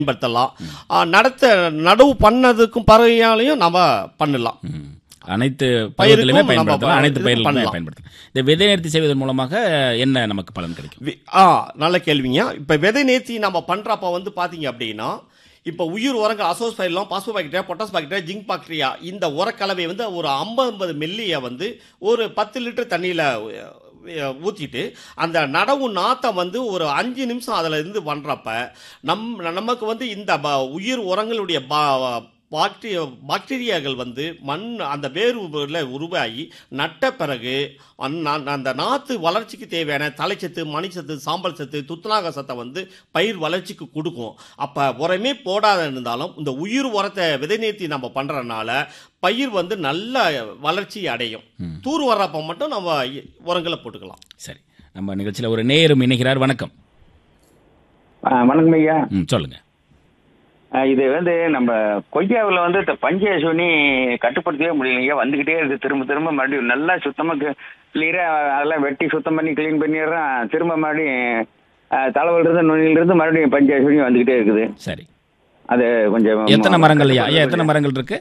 பயன்படுத்தலாம் ஆ, நடத்த நடவு பண்ணதுக்கும் பறவையாலையும் நம்ம பண்ணலாம் ம். அனைத்து பயிருக்கும் பயிர்களுமே நம்ம பயன்படுத்தலாம் அனைத்து இது பயிர்களுமே பண்ணலாம். பயன்படுத்தலாம் இந்த விதை நேர்த்தி செய்வதன் மூலமாக என்ன நமக்கு பலன் கிடைக்கும் வி- ஆ நல்ல கேள்விங்க இப்போ விதை நேர்த்தி நம்ம பண்ணுறப்ப வந்து பார்த்தீங்க அப்படின்னா இப்போ உயிர் உரங்கள் azospirillum phosphobacteria potash bacteria zinc bacteria இந்த உரக்கலவை வந்து ஒரு ஐம்பது ஐம்பது மில்லியை வந்து ஒரு பத்து லிட்டர் தண்ணியில் ஊற்றிட்டு அந்த நடவு நாத்தை வந்து ஒரு அஞ்சு நிமிஷம் அதில் இருந்து பண்ணுறப்ப நம் நமக்கு வந்து இந்த ப- உயிர் உரங்களுடைய பா- பாக்டீரியா பாக்டீரியாக்கள் வந்து மண் அந்த வேர் உருவாகி நட்ட பிறகு அந்த- அந்த நாற்று வளர்ச்சிக்கு தேவையான தலைச்சத்து மணிச்சத்து சாம்பல் சத்து துத்தநாக சத்தை வந்து பயிர் வளர்ச்சிக்கு கொடுக்கும் அப்போ உரமே போடாத இருந்தாலும் இந்த உயிர் உரத்தை விதை நேர்த்தி நம்ம பண்ணுறதுனால பயிர் வந்து நல்ல வளர்ச்சி அடையும் தூர் வர்றப்ப மட்டும் நம்ம இ- உரங்களை போட்டுக்கலாம் சரி நம்ம நிகழ்ச்சியில் ஒரு நேயரும் இணைகிறார் வணக்கம் ஆ, வணக்கம் ஐயா ம் சொல்லுங்க ஆ, இது வந்து நம்ம கொய்யாவில் வந்து இந்த பஞ்ச சுனி கட்டுப்படுத்தவே முடியலைங்க வந்துக்கிட்டே இருக்கு திரும்ப திரும்ப மறுபடியும் நல்லா சுத்தமாக கிளியராக அதெல்லாம் வெட்டி சுத்தம் பண்ணி க்ளீன் பண்ணிடுறோம் திரும்ப மறுபடியும் தலைவலிருந்து நுனியிலிருந்து மறுபடியும் பஞ்ச சுனி வந்துக்கிட்டே இருக்குது சரி அது கொஞ்சம் எத்தனை மரங்கள் ஐயா ஐயா எத்தனை மரங்கள் இருக்கு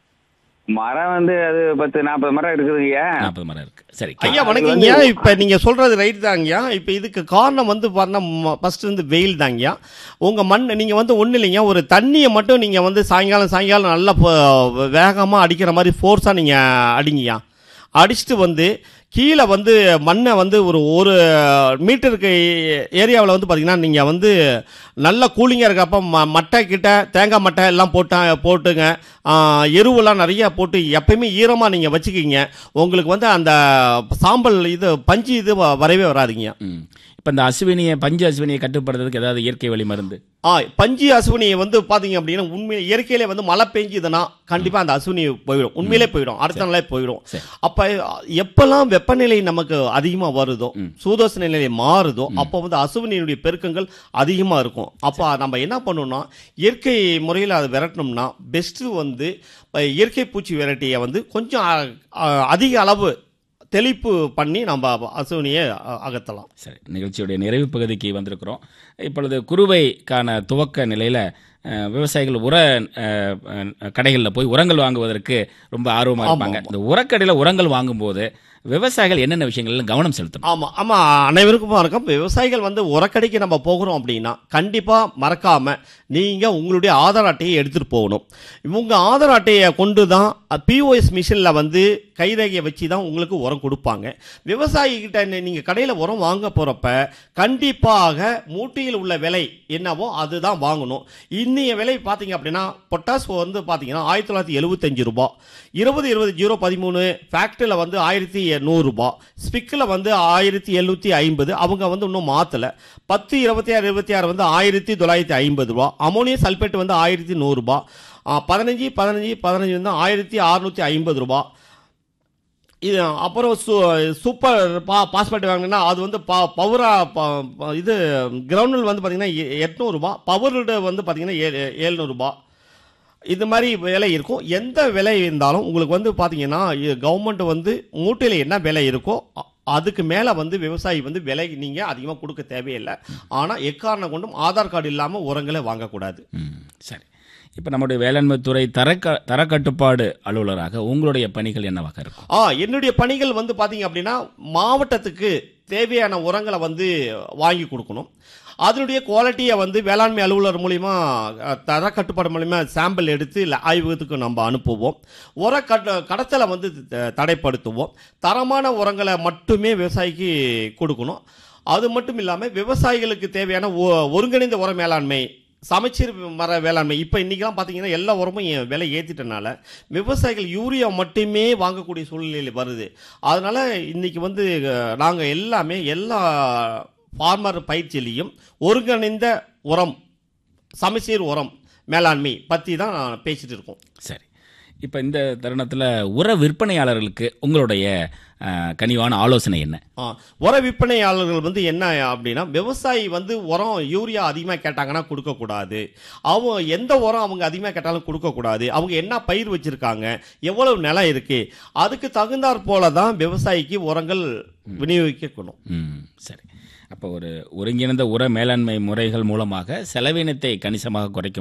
மரம் வந்து அது பத்து நாற்பது மரம் இருக்குதுங்கய்யா நாற்பது மரம் இருக்கு சரி ஐயா வணக்கங்கய்யா இப்போ நீங்கள் சொல்கிறது ரைட் தாங்கய்யா இப்போ இதுக்கு காரணம் வந்து பார்த்தா ஃபஸ்ட்டு வந்து வெயில் தாங்கய்யா உங்கள் மண் நீங்கள் வந்து ஒன்றும் இல்லைங்க ஒரு தண்ணியை மட்டும் நீங்கள் வந்து சாயங்காலம் சாயங்காலம் நல்லா வேகமாக அடிக்கிற மாதிரி ஃபோர்ஸாக நீங்கள் அடிங்கய்யா அடிச்சுட்டு வந்து கீழே வந்து மண்ணை வந்து ஒரு ஒரு மீட்டருக்கு ஏரியாவில் வந்து பார்த்தீங்கன்னா நீங்கள் வந்து நல்ல கூலிங்காக இருக்கப்ப ம மட்டை கிட்ட தேங்காய் மட்டை எல்லாம் போட்டா போட்டுங்க ஆ, எருவெல்லாம் நிறைய போட்டு எப்பயுமே ஈரமாக நீங்கள் வச்சுக்கிங்க உங்களுக்கு வந்து அந்த சாம்பல் இது பஞ்சு இது வ- வரவே வராதுங்க ம் இப்போ இந்த அசுவினியை பஞ்சு அசுவினியை கட்டுப்படுறதுக்கு ஏதாவது இயற்கை வழி மருந்து ஆ பஞ்சு அசுவினியை வந்து பார்த்தீங்க அப்படின்னா உண்மை இயற்கையிலே வந்து மழை பெஞ்சுதுன்னா கண்டிப்பாக அந்த அசுவினி போயிடும் உண்மையிலே போயிடும் அடுத்த நாளே போயிடும் சரி. அப்போ எப்பெல்லாம் வெப்பநிலை நமக்கு அதிகமாக வருதோ சூதோச நிலை மாறுதோ அப்போ வந்து அசுவினியுடைய பெருக்கங்கள் அதிகமாக இருக்கும் அப்போ நம்ம என்ன பண்ணணும்னா இயற்கை முறையில் அதை விரட்டணும்னா பெஸ்ட்டு வந்து இப்ப இயற்கை பூச்சி விரட்டியை வந்து கொஞ்சம் அ- அ- அதிக அளவு தெளிப்பு பண்ணி நம்ம அசுவினியை அ- அகற்றலாம் சரி நிகழ்ச்சியுடைய நிறைவு பகுதிக்கு வந்திருக்கிறோம் இப்பொழுது குறுவைக்கான துவக்க நிலையில் விவசாயிகள் உர கடைகளில் போய் உரங்கள் வாங்குவதற்கு ரொம்ப ஆர்வமாக இருப்பாங்க இந்த உரக்கடையில் உரங்கள் வாங்கும்போது விவசாயிகள் என்னென்ன விஷயங்கள்ல கவனம் செலுத்தணும் ஆமாம் ஆமாம் அனைவருக்கும் வணக்கம் விவசாயிகள் வந்து உரக்கடைக்கு நம்ம போகிறோம் அப்படின்னா கண்டிப்பாக மறக்காமல் நீங்கள் உங்களுடைய ஆதார் அட்டையை எடுத்துகிட்டு போகணும் இவங்க ஆதார் அட்டையை கொண்டு தான் பிஓஎஸ் மிஷினில் வந்து கைரேகையை வச்சு தான் உங்களுக்கு உரம் கொடுப்பாங்க விவசாயிகிட்ட நீங்கள் கடையில் உரம் வாங்க போகிறப்ப கண்டிப்பாக மூட்டையில் உள்ள விலை என்னவோ அதுதான் வாங்கணும் இன்னைய விலை பார்த்தீங்க அப்படின்னா பொட்டாஸ் வந்து பார்த்தீங்கன்னா ஆயிரத்தி தொள்ளாயிரத்தி எழுபத்தஞ்சு ரூபா இருபது இருபது ஜீரோ பதிமூணு ஃபேக்ட்ரியில் வந்து ஆயிரத்தி நூறுரூபா ஸ்பிக்கில் வந்து ஆயிரத்தி எழுநூற்றி ஐம்பது அவங்க வந்து இன்னும் மாற்றலை பத்து இருபத்தி ஆறு இருபத்தி ஆறு வந்து ஆயிரத்தி தொள்ளாயிரத்தி ஐம்பது ரூபா அமோனியம் சல்பேட் வந்து ஆயிரத்தி நூறுரூபா பதினஞ்சு பதினஞ்சு பதினஞ்சு வந்து ஆயிரத்தி அறுநூற்றி ஐம்பது ரூபா இது அப்புறம் சூ சூப்பர் பா பாஸ்பேட் வாங்கினா அது வந்து ப பவரா ப- ப- இது கிரவுண்டில் வந்து பார்த்தீங்கன்னா எ- எட்நூறுபா பவர்டு வந்து பார்த்தீங்கன்னா ஏ ஏழ்நூறுபா இது மாதிரி விலை இருக்கும் எந்த விலை இருந்தாலும் உங்களுக்கு வந்து பார்த்தீங்கன்னா கவர்மெண்ட் வந்து மூட்டையில் என்ன விலை இருக்கோ அ- அதுக்கு மேலே வந்து விவசாயி வந்து விலை நீங்கள் அதிகமாக கொடுக்க தேவையில்லை ஆனால் எக்காரணம் கொண்டும் ஆதார் கார்டு இல்லாமல் உரங்களை வாங்கக்கூடாது ம், சரி இப்போ நம்முடைய வேளாண்மை துறை தரக்க தரக்கட்டுப்பாடு அலுவலராக உங்களுடைய பணிகள் என்னவாக இருக்கும் ஆ என்னுடைய பணிகள் வந்து பார்த்தீங்க அப்படின்னா மாவட்டத்துக்கு தேவையான உரங்களை வந்து வாங்கி கொடுக்கணும் அதனுடைய குவாலிட்டியை வந்து வேளாண்மை அலுவலர் மூலிமா அஹ், தர கட்டுப்பாடு மூலிமா சாம்பிள் எடுத்து இல்ல ஆய்வகத்துக்கு நம்ம அனுப்புவோம் உர கட்ட கடத்தலை வந்து த- தடைப்படுத்துவோம் தரமான உரங்களை மட்டுமே விவசாயிக்கு கொடுக்கணும் அது மட்டும் இல்லாமல் விவசாயிகளுக்கு தேவையான ஒ- ஒருங்கிணைந்த உர மேலாண்மை சமச்சீர் மர வேளாண்மை இப்போ இன்றைக்கெலாம் பார்த்தீங்கன்னா எல்லா உரமும் எ- விலை ஏற்றிட்டனால விவசாயிகள் யூரியா மட்டுமே வாங்கக்கூடிய சூழ்நிலை வருது அதனால் இன்றைக்கி வந்து நாங்கள் எல்லாமே எல்லா ஃபார்மர் பயிற்சியிலையும் ஒருங்கிணைந்த உரம் சமச்சீர் உரம் மேலாண்மை பற்றி தான் பேசிட்டு இருக்கோம் சரி இப்போ இந்த தருணத்தில் உர விற்பனையாளர்களுக்கு உங்களுடைய அஹ், கனிவான ஆலோசனை என்ன ஆ உர விற்பனையாளர்கள் வந்து என்ன அப்படின்னா விவசாயி வந்து உரம் யூரியா அதிகமாக கேட்டாங்கன்னா கொடுக்கக்கூடாது அவங்க எந்த உரம் அவங்க அதிகமாக கேட்டாலும் கொடுக்கக்கூடாது அவங்க என்ன பயிர் வச்சுருக்காங்க எவ்வளவு நிலம் இருக்குது அதுக்கு தகுந்தாற் போல தான் விவசாயிக்கு உரங்கள் விநியோகிக்கணும் ம் சரி அப்போ ஒரு ஒருங்கிணைந்த உர மேலாண்மை முறைகள் மூலமாக செலவினத்தை கணிசமாக குறைக்க